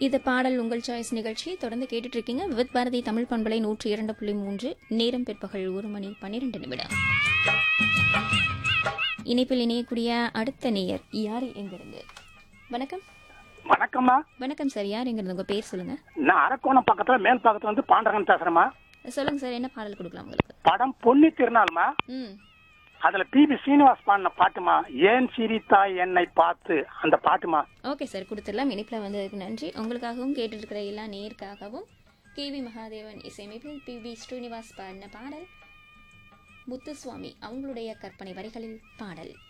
இது பாடல் உங்கள் சாய்ஸ் நிகழ்ச்சி தொடர்ந்து கேட்டுட்டு இருக்கீங்க வித் பாரதி தமிழ் பண்பலை நூற்றி இரண்டு புள்ளி மூன்று நேரம் பிற்பகல் ஒரு மணி பன்னிரெண்டு நிமிடம் இணைப்பில் இணையக்கூடிய அடுத்த நேயர் யார் எங்கிருந்து வணக்கம் வணக்கம்மா வணக்கம் சார் யார் எங்கிருந்து உங்க பேர் சொல்லுங்க நான் அரக்கோணம் பக்கத்துல மேல் பக்கத்துல வந்து பாண்டரங்கன் பேசுறேம்மா சொல்லுங்க சார் என்ன பாடல் கொடுக்கலாம் உங்களுக்கு படம் பொன்னி திருநாள்மா ம் அதுல பிபி ஸ்ரீனிவாஸ் பாடின பாட்டுமா ஏன் சிரித்தாய் என்னை பார்த்து அந்த பாட்டுமா ஓகே சார் கொடுத்துடலாம் இணைப்பில் வந்ததுக்கு நன்றி உங்களுக்காகவும் கேட்டுட்டு இருக்கிற எல்லா நேருக்காகவும் கேவி மகாதேவன் இசையமைப்பில் பி வி ஸ்ரீனிவாஸ் பாடின பாடல் முத்துசுவாமி அவங்களுடைய கற்பனை வரிகளில் பாடல்